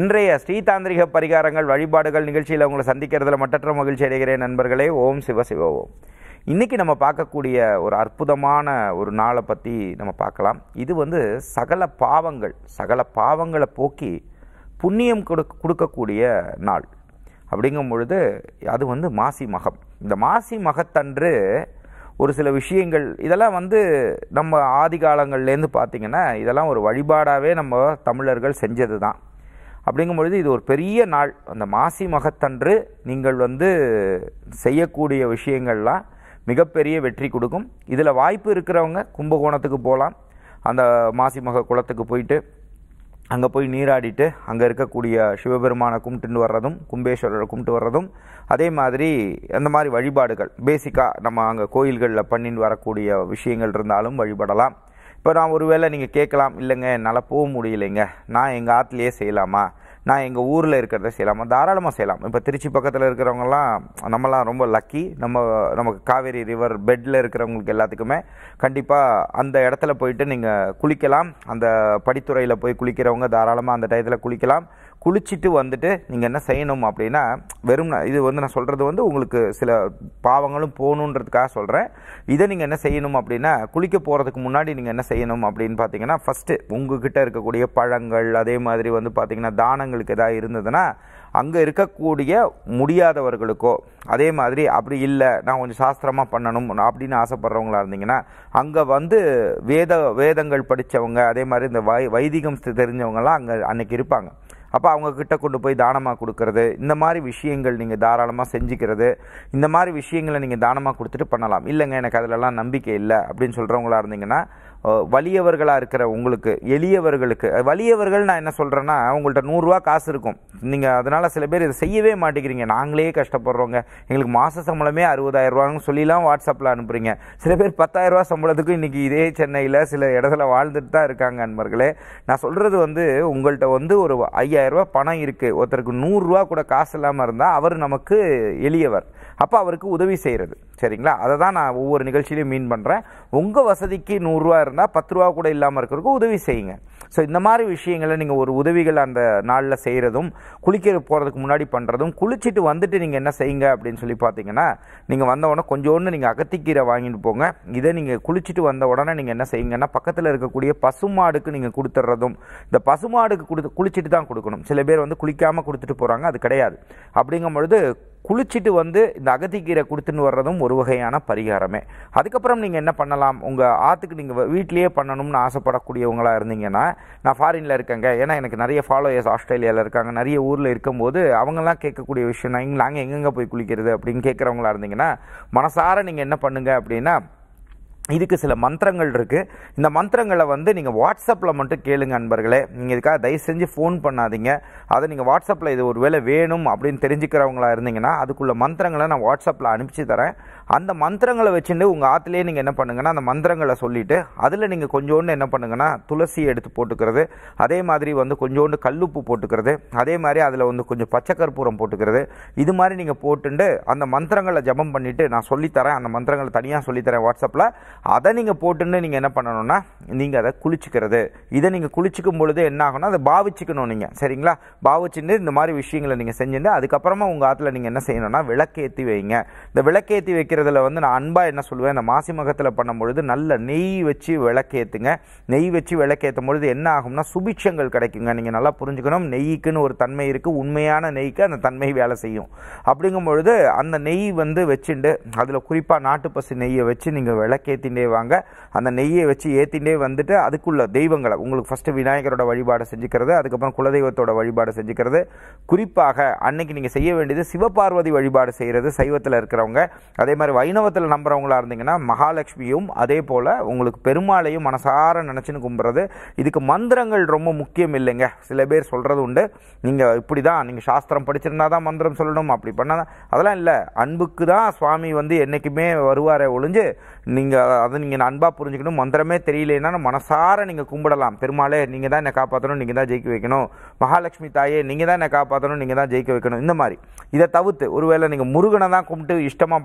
இன்றைய ஸ்ரீதாந்திரிக பரிகாரங்கள் வழிபாடுகள் நிகழ்ச்சியில் உங்களை சந்திக்கிறதுல மட்டற்ற மகிழ்ச்சி அடைகிறேன் நண்பர்களே ஓம் சிவ சிவ ஓம் இன்னைக்கு நம்ம பார்க்கக்கூடிய ஒரு அற்புதமான ஒரு நாளை பற்றி நம்ம பார்க்கலாம் இது வந்து சகல பாவங்கள் சகல பாவங்களை போக்கி புண்ணியம் கொடுக்க கொடுக்கக்கூடிய நாள் அப்படிங்கும் பொழுது அது வந்து மாசி மகம் இந்த மாசி மகத்தன்று ஒரு சில விஷயங்கள் இதெல்லாம் வந்து நம்ம ஆதி காலங்கள்லேருந்து பார்த்திங்கன்னா இதெல்லாம் ஒரு வழிபாடாகவே நம்ம தமிழர்கள் செஞ்சது தான் அப்படிங்கும் பொழுது இது ஒரு பெரிய நாள் அந்த மாசி மகத்தன்று நீங்கள் வந்து செய்யக்கூடிய விஷயங்கள்லாம் மிகப்பெரிய வெற்றி கொடுக்கும் இதில் வாய்ப்பு இருக்கிறவங்க கும்பகோணத்துக்கு போகலாம் அந்த மாசி மக குளத்துக்கு போயிட்டு அங்கே போய் நீராடிட்டு அங்கே இருக்கக்கூடிய சிவபெருமானை கும்பிட்டு வர்றதும் கும்பேஸ்வரரை கும்பிட்டு வர்றதும் அதே மாதிரி அந்த மாதிரி வழிபாடுகள் பேசிக்காக நம்ம அங்கே கோயில்களில் பண்ணின்னு வரக்கூடிய விஷயங்கள் இருந்தாலும் வழிபடலாம் இப்போ நான் ஒருவேளை நீங்கள் கேட்கலாம் இல்லைங்க என்னால் போக முடியலைங்க நான் எங்கள் ஆற்றுலையே செய்யலாமா நான் எங்கள் ஊரில் இருக்கிறத செய்யலாமா தாராளமாக செய்யலாம் இப்போ திருச்சி பக்கத்தில் இருக்கிறவங்கலாம் நம்மலாம் ரொம்ப லக்கி நம்ம நமக்கு காவேரி ரிவர் பெட்டில் இருக்கிறவங்களுக்கு எல்லாத்துக்குமே கண்டிப்பாக அந்த இடத்துல போயிட்டு நீங்கள் குளிக்கலாம் அந்த படித்துறையில் போய் குளிக்கிறவங்க தாராளமாக அந்த டயத்தில் குளிக்கலாம் குளிச்சுட்டு வந்துட்டு நீங்கள் என்ன செய்யணும் அப்படின்னா வெறும் நான் இது வந்து நான் சொல்கிறது வந்து உங்களுக்கு சில பாவங்களும் போகணுன்றதுக்காக சொல்கிறேன் இதை நீங்கள் என்ன செய்யணும் அப்படின்னா குளிக்க போகிறதுக்கு முன்னாடி நீங்கள் என்ன செய்யணும் அப்படின்னு பார்த்தீங்கன்னா ஃபஸ்ட்டு உங்ககிட்ட இருக்கக்கூடிய பழங்கள் அதே மாதிரி வந்து பார்த்தீங்கன்னா தானங்களுக்கு எதாவது இருந்ததுன்னா அங்கே இருக்கக்கூடிய முடியாதவர்களுக்கோ அதே மாதிரி அப்படி இல்லை நான் கொஞ்சம் சாஸ்திரமாக பண்ணணும் அப்படின்னு ஆசைப்படுறவங்களா இருந்தீங்கன்னா அங்கே வந்து வேத வேதங்கள் படித்தவங்க அதே மாதிரி இந்த வை வைதிகம் தெரிஞ்சவங்கலாம் அங்கே அன்னைக்கு இருப்பாங்க அப்போ அவங்க கிட்ட கொண்டு போய் தானமாக கொடுக்கறது இந்த மாதிரி விஷயங்கள் நீங்கள் தாராளமாக செஞ்சுக்கிறது இந்த மாதிரி விஷயங்களை நீங்கள் தானமாக கொடுத்துட்டு பண்ணலாம் இல்லைங்க எனக்கு அதிலலாம் நம்பிக்கை இல்லை அப்படின்னு சொல்கிறவங்களா இருந்தீங்கன்னா வலியவர்களாக இருக்கிற உங்களுக்கு எளியவர்களுக்கு வலியவர்கள் நான் என்ன சொல்கிறேன்னா உங்கள்கிட்ட நூறுரூவா காசு இருக்கும் நீங்கள் அதனால் சில பேர் இதை செய்யவே மாட்டேங்கிறீங்க நாங்களே கஷ்டப்படுறோங்க எங்களுக்கு மாத சம்பளமே அறுபதாயிரரூவான்னு சொல்லிலாம் வாட்ஸ்அப்பில் அனுப்புகிறீங்க சில பேர் பத்தாயிரரூவா சம்பளத்துக்கு இன்றைக்கி இதே சென்னையில் சில இடத்துல வாழ்ந்துட்டு தான் இருக்காங்க நண்பர்களே நான் சொல்கிறது வந்து உங்கள்கிட்ட வந்து ஒரு ஐயாயிரரூவா பணம் இருக்குது ஒருத்தருக்கு நூறுரூவா கூட காசு இல்லாமல் இருந்தால் அவர் நமக்கு எளியவர் அப்போ அவருக்கு உதவி செய்கிறது சரிங்களா அதை தான் நான் ஒவ்வொரு நிகழ்ச்சியிலையும் மீன் பண்ணுறேன் உங்கள் வசதிக்கு நூறுரூவா இருந்தால் பத்து ரூபா கூட இல்லாமல் இருக்கிறதுக்கு உதவி செய்யுங்க ஸோ இந்த மாதிரி விஷயங்களை நீங்கள் ஒரு உதவிகள் அந்த நாளில் செய்கிறதும் குளிக்க போகிறதுக்கு முன்னாடி பண்ணுறதும் குளிச்சுட்டு வந்துட்டு நீங்கள் என்ன செய்யுங்க அப்படின்னு சொல்லி பார்த்தீங்கன்னா நீங்கள் வந்த உடனே கொஞ்சோண்டு நீங்கள் அகத்திக்கீரை வாங்கிட்டு போங்க இதை நீங்கள் குளிச்சுட்டு வந்த உடனே நீங்கள் என்ன செய்யுங்கன்னா பக்கத்தில் இருக்கக்கூடிய பசுமாடுக்கு நீங்கள் கொடுத்துட்றதும் இந்த பசுமாடுக்கு கொடுத்து குளிச்சுட்டு தான் கொடுக்கணும் சில பேர் வந்து குளிக்காமல் கொடுத்துட்டு போகிறாங்க அது கிடையாது அப்படிங்கும் பொழுது குளிச்சுட்டு வந்து இந்த அகத்திக்கீரை கொடுத்துன்னு வர்றதும் ஒரு வகையான பரிகாரமே அதுக்கப்புறம் நீங்கள் என்ன பண்ணலாம் உங்கள் ஆற்றுக்கு நீங்கள் வீட்லேயே பண்ணணும்னு ஆசைப்படக்கூடியவங்களாக இருந்தீங்கன்னா நான் ஃபாரினில் இருக்கேங்க ஏன்னா எனக்கு நிறைய ஃபாலோயர்ஸ் ஆஸ்திரேலியாவில் இருக்காங்க நிறைய ஊரில் இருக்கும்போது அவங்கெல்லாம் கேட்கக்கூடிய விஷயம் நான் நாங்கள் எங்கெங்கே போய் குளிக்கிறது அப்படின்னு கேட்குறவங்களா இருந்தீங்கன்னா மனசார நீங்கள் என்ன பண்ணுங்க அப்படின்னா இதுக்கு சில மந்திரங்கள் இருக்குது இந்த மந்திரங்களை வந்து நீங்கள் வாட்ஸ்அப்பில் மட்டும் கேளுங்க நண்பர்களே நீங்கள் இதுக்காக தயவு செஞ்சு ஃபோன் பண்ணாதீங்க அதை நீங்கள் வாட்ஸ்அப்பில் இது ஒரு வேளை வேணும் அப்படின்னு தெரிஞ்சுக்கிறவங்களா இருந்தீங்கன்னா அதுக்குள்ள மந்திரங்களை நான் வாட்ஸ்அப்பில் அனுப்பிச்சு தரேன் அந்த மந்திரங்களை வச்சுட்டு உங்கள் ஆற்றுலேயே நீங்கள் என்ன பண்ணுங்கன்னா அந்த மந்திரங்களை சொல்லிவிட்டு அதில் நீங்கள் கொஞ்சோண்டு என்ன பண்ணுங்கன்னா துளசி எடுத்து போட்டுக்கிறது அதே மாதிரி வந்து கொஞ்சோண்டு கல்லுப்பு போட்டுக்கிறது அதே மாதிரி அதில் வந்து கொஞ்சம் பச்சை கற்பூரம் போட்டுக்கிறது இது மாதிரி நீங்கள் போட்டுண்டு அந்த மந்திரங்களை ஜபம் பண்ணிவிட்டு நான் சொல்லித்தரேன் அந்த மந்திரங்களை தனியாக சொல்லித்தரேன் வாட்ஸ்அப்பில் அதை நீங்கள் போட்டுன்னு நீங்கள் என்ன பண்ணணும்னா நீங்கள் அதை குளிச்சுக்கிறது இதை நீங்கள் குளிச்சுக்கும் பொழுது என்ன ஆகும்னா அதை பாவிச்சுக்கணும் நீங்கள் சரிங்களா பாவிச்சுட்டு இந்த மாதிரி விஷயங்களை நீங்கள் செஞ்சுட்டு அதுக்கப்புறமா உங்கள் ஆற்றுல நீங்கள் என்ன செய்யணும்னா விளக்கேற்றி வைங்க இந்த விளக்கேற்றி வைக்கிறதுல வந்து நான் அன்பாக என்ன சொல்லுவேன் இந்த மாசி மகத்தில் பண்ணும்பொழுது நல்ல நெய் வச்சு விளக்கேற்றுங்க நெய் வச்சு விளக்கேற்றும் பொழுது என்ன ஆகும்னா சுபிட்சங்கள் கிடைக்குங்க நீங்கள் நல்லா புரிஞ்சுக்கணும் நெய்க்குன்னு ஒரு தன்மை இருக்குது உண்மையான நெய்க்கு அந்த தன்மை வேலை செய்யும் அப்படிங்கும் பொழுது அந்த நெய் வந்து வச்சுண்டு அதில் குறிப்பாக நாட்டுப்பசு நெய்யை வச்சு நீங்கள் விளக்கேற்றி ஏற்றிண்டே வாங்க அந்த நெய்யை வச்சு ஏற்றிண்டே வந்துட்டு அதுக்குள்ள தெய்வங்களை உங்களுக்கு ஃபஸ்ட்டு விநாயகரோட வழிபாடு செஞ்சுக்கிறது அதுக்கப்புறம் குலதெய்வத்தோட வழிபாடு செஞ்சுக்கிறது குறிப்பாக அன்னைக்கு நீங்கள் செய்ய வேண்டியது சிவபார்வதி வழிபாடு செய்கிறது சைவத்தில் இருக்கிறவங்க அதே மாதிரி வைணவத்தில் நம்புறவங்களா இருந்தீங்கன்னா மகாலட்சுமியும் அதே போல் உங்களுக்கு பெருமாளையும் மனசார நினச்சின்னு கும்பிட்றது இதுக்கு மந்திரங்கள் ரொம்ப முக்கியம் இல்லைங்க சில பேர் சொல்கிறது உண்டு நீங்கள் இப்படி தான் நீங்கள் சாஸ்திரம் படிச்சிருந்தா தான் மந்திரம் சொல்லணும் அப்படி பண்ணால் அதெல்லாம் இல்லை அன்புக்கு தான் சுவாமி வந்து என்றைக்குமே வருவாரே ஒழிஞ்சு நீங்கள் அதை நீங்கள் அன்பாக புரிஞ்சுக்கணும் மந்திரமே தெரியலன்னா மனசார நீங்கள் கும்பிடலாம் பெருமாளே நீங்கள் தான் என்னை காப்பாற்றணும் நீங்கள் தான் ஜெயிக்க வைக்கணும் மகாலட்சுமி தாயே நீங்கள் தான் என்னை காப்பாற்றணும் நீங்கள் தான் ஜெயிக்க வைக்கணும் இந்த மாதிரி இதை தவிர்த்து ஒருவேளை நீங்கள் முருகனை தான் கும்பிட்டு இஷ்டமாக பண்ணுறீங்கன்னா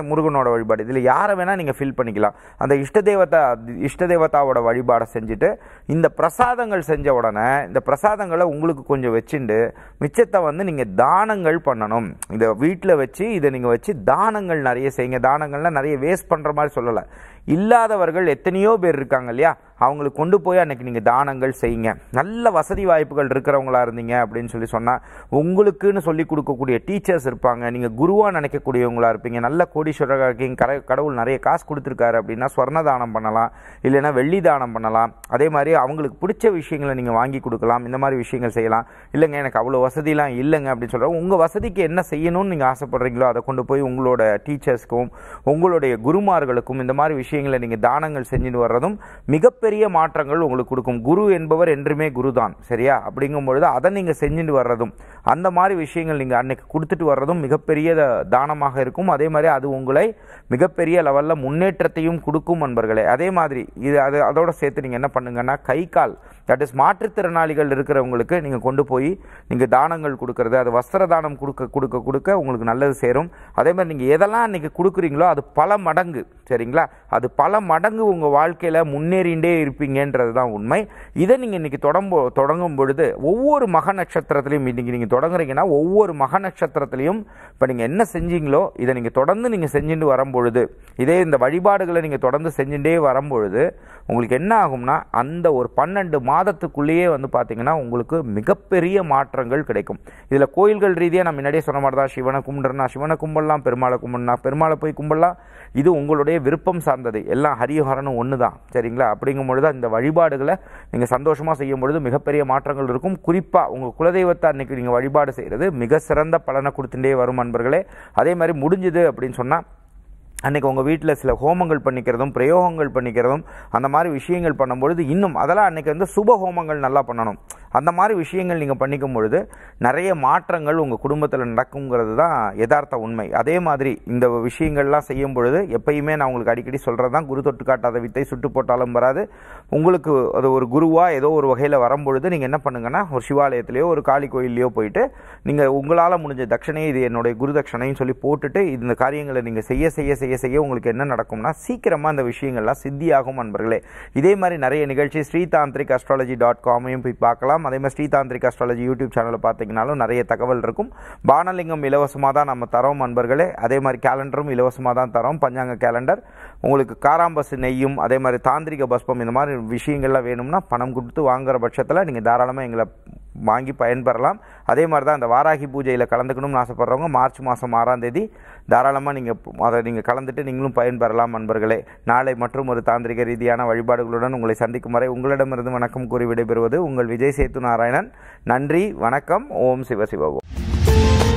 முருகனோட வழிபாடு இதில் யாரை வேணால் நீங்கள் ஃபில் பண்ணிக்கலாம் அந்த இஷ்ட தேவதா இஷ்ட தேவதாவோட வழிபாடை செஞ்சுட்டு இந்த பிரசாதங்கள் செஞ்ச உடனே இந்த பிரசாதங்களை உங்களுக்கு கொஞ்சம் வச்சுண்டு மிச்சத்தை வந்து நீங்கள் தானங்கள் பண்ணணும் இதை வீட்டில் வச்சு இதை நீங்கள் வச்சு தானங்கள் நிறைய செய்யுங்க தானங்கள்லாம் நிறைய வேஸ்ட் பண்ணுற மாதிரி சொல்லலை இல்லாதவர்கள் எத்தனையோ பேர் இருக்காங்க இல்லையா அவங்களுக்கு கொண்டு போய் அன்னைக்கு நீங்கள் தானங்கள் செய்யுங்க நல்ல வசதி வாய்ப்புகள் இருக்கிறவங்களா இருந்தீங்க அப்படின்னு சொல்லி சொன்னால் உங்களுக்குன்னு சொல்லி கொடுக்கக்கூடிய டீச்சர்ஸ் இருப்பாங்க நீங்கள் குருவாக நினைக்கக்கூடியவங்களா இருப்பீங்க நல்ல கோடீஸ்வரராக இருக்கீங்க கர கடவுள் நிறைய காசு கொடுத்துருக்காரு அப்படின்னா ஸ்வர்ண தானம் பண்ணலாம் இல்லைன்னா வெள்ளி தானம் பண்ணலாம் அதே மாதிரி அவங்களுக்கு பிடிச்ச விஷயங்களை நீங்கள் வாங்கி கொடுக்கலாம் இந்த மாதிரி விஷயங்கள் செய்யலாம் இல்லைங்க எனக்கு அவ்வளோ வசதிலாம் இல்லைங்க அப்படின்னு சொல்கிறோம் உங்கள் வசதிக்கு என்ன செய்யணும்னு நீங்கள் ஆசைப்படுறீங்களோ அதை கொண்டு போய் உங்களோட டீச்சர்ஸ்க்கும் உங்களுடைய குருமார்களுக்கும் இந்த மாதிரி விஷயங்களை நீங்கள் தானங்கள் செஞ்சுட்டு வர்றதும் மிகப்பெரிய மாற்றங்கள் உங்களுக்கு கொடுக்கும் குரு என்பவர் என்றுமே குரு தான் சரியா அப்படிங்கும் பொழுது அதை நீங்கள் செஞ்சுட்டு வர்றதும் அந்த மாதிரி விஷயங்கள் நீங்கள் அன்னைக்கு கொடுத்துட்டு வர்றதும் மிகப்பெரிய த- தானமாக இருக்கும் அதே மாதிரி அது உங்களை மிகப்பெரிய லெவலில் முன்னேற்றத்தையும் கொடுக்கும் நண்பர்களே அதே மாதிரி இது அது அதோட சேர்த்து நீங்கள் என்ன பண்ணுங்கன்னா கை கால் தட் இஸ் மாற்றுத்திறனாளிகள் இருக்கிறவங்களுக்கு நீங்கள் கொண்டு போய் நீங்கள் தானங்கள் கொடுக்கறது அது வஸ்திர தானம் கொடுக்க கொடுக்க கொடுக்க உங்களுக்கு நல்லது சேரும் அதே மாதிரி நீங்கள் எதெல்லாம் அன்றைக்கி கொடுக்குறீங்களோ அது பல மடங்கு சரிங்களா அது பல மடங்கு உங்கள் வாழ்க்கையில் முன்னேறிண்டே இருப்பீங்கன்றது தான் உண்மை இதை நீங்கள் இன்றைக்கி தொடம்போ தொடங்கும் பொழுது ஒவ்வொரு மக நட்சத்திரத்திலையும் இன்றைக்கி நீங்கள் தொடங்குறீங்கன்னா ஒவ்வொரு மக நட்சத்திரத்திலையும் இப்போ நீங்கள் என்ன செஞ்சீங்களோ இதை நீங்கள் தொடர்ந்து நீங்கள் செஞ்சுட்டு வரும்பொழுது இதே இந்த வழிபாடுகளை நீங்கள் தொடர்ந்து செஞ்சுட்டே வரும்பொழுது உங்களுக்கு என்ன ஆகும்னா அந்த ஒரு பன்னெண்டு மாதத்துக்குள்ளேயே வந்து பார்த்தீங்கன்னா உங்களுக்கு மிகப்பெரிய மாற்றங்கள் கிடைக்கும் இதில் கோயில்கள் ரீதியாக நான் முன்னாடியே சொன்ன மாதிரி தான் சிவனை கும்பிடுறேன்னா சிவனை கும்பிடலாம் பெருமாளை கும்பிடலாம் பெருமாளை போய் கும்பிடலாம் இது உங்களுடைய விருப்பம் சார்ந்தது எல்லாம் ஹரிஹரனும் ஒன்று தான் சரிங்களா அப்படிங்கும் பொழுது இந்த வழிபாடுகளை நீங்கள் சந்தோஷமாக செய்யும் பொழுது மிகப்பெரிய மாற்றங்கள் இருக்கும் குறிப்பாக உங்கள் குலதெய்வத்தை அன்னைக்கு நீங்கள் வழிபாடு செய்கிறது மிக சிறந்த பலனை கொடுத்துட்டே வரும் நண்பர்களே அதே மாதிரி முடிஞ்சுது அப்படின்னு சொன்னால் அன்றைக்கி உங்கள் வீட்டில் சில ஹோமங்கள் பண்ணிக்கிறதும் பிரயோகங்கள் பண்ணிக்கிறதும் அந்த மாதிரி விஷயங்கள் பண்ணும்பொழுது இன்னும் அதெல்லாம் அன்றைக்கி வந்து சுப ஹோமங்கள் நல்லா பண்ணணும் அந்த மாதிரி விஷயங்கள் நீங்கள் பண்ணிக்கும் பொழுது நிறைய மாற்றங்கள் உங்கள் குடும்பத்தில் நடக்குங்கிறது தான் யதார்த்த உண்மை அதே மாதிரி இந்த விஷயங்கள்லாம் செய்யும் பொழுது எப்பயுமே நான் உங்களுக்கு அடிக்கடி சொல்கிறது தான் குரு தொட்டு காட்டாத வித்தை சுட்டு போட்டாலும் வராது உங்களுக்கு அது ஒரு குருவாக ஏதோ ஒரு வகையில் வரும்பொழுது நீங்கள் என்ன பண்ணுங்கன்னா ஒரு சிவாலயத்திலேயோ ஒரு காளி கோயில்லையோ போயிட்டு நீங்கள் உங்களால் முடிஞ்ச தட்சணையை இது என்னுடைய குரு தட்சணைன்னு சொல்லி போட்டுட்டு இந்த காரியங்களை நீங்கள் செய்ய செய்ய செய்ய செய்ய உங்களுக்கு என்ன நடக்கும்னா சீக்கிரமாக அந்த விஷயங்கள்லாம் சித்தியாகும் நண்பர்களே இதே மாதிரி நிறைய நிகழ்ச்சி ஸ்ரீதாந்திரிக் அஸ்ட்ராலஜி டாட் காமையும் போய் பார்க்கலாம் அதே மாதிரி ஸ்ரீதாந்திரிக் அஸ்ட்ராலஜி யூடியூப் சேனலில் பார்த்தீங்கனாலும் நிறைய தகவல் இருக்கும் பானலிங்கம் இலவசமாக தான் நம்ம தரோம் நண்பர்களே அதே மாதிரி கேலண்டரும் இலவசமாக தான் தரோம் பஞ்சாங்க கேலண்டர் உங்களுக்கு காராம்பசு நெய்யும் அதே மாதிரி தாந்திரிக பஸ்பம் இந்த மாதிரி விஷயங்கள்லாம் வேணும்னா பணம் கொடுத்து வாங்குற பட்சத்தில் நீங்கள் தாராளமாக எங்களை வாங்கி பயன்பெறலாம் அதே மாதிரி தான் அந்த வாராகி பூஜையில் கலந்துக்கணும்னு ஆசைப்படுறவங்க மார்ச் மாதம் ஆறாம் தேதி தாராளமாக நீங்கள் அதை நீங்கள் கலந்துட்டு நீங்களும் பயன்பெறலாம் நண்பர்களே நாளை மற்றும் ஒரு தாந்திரிக ரீதியான வழிபாடுகளுடன் உங்களை சந்திக்கும் வரை உங்களிடமிருந்து வணக்கம் கூறி விடைபெறுவது உங்கள் விஜய் சேத்து நாராயணன் நன்றி வணக்கம் ஓம் சிவ சிவ ஓம்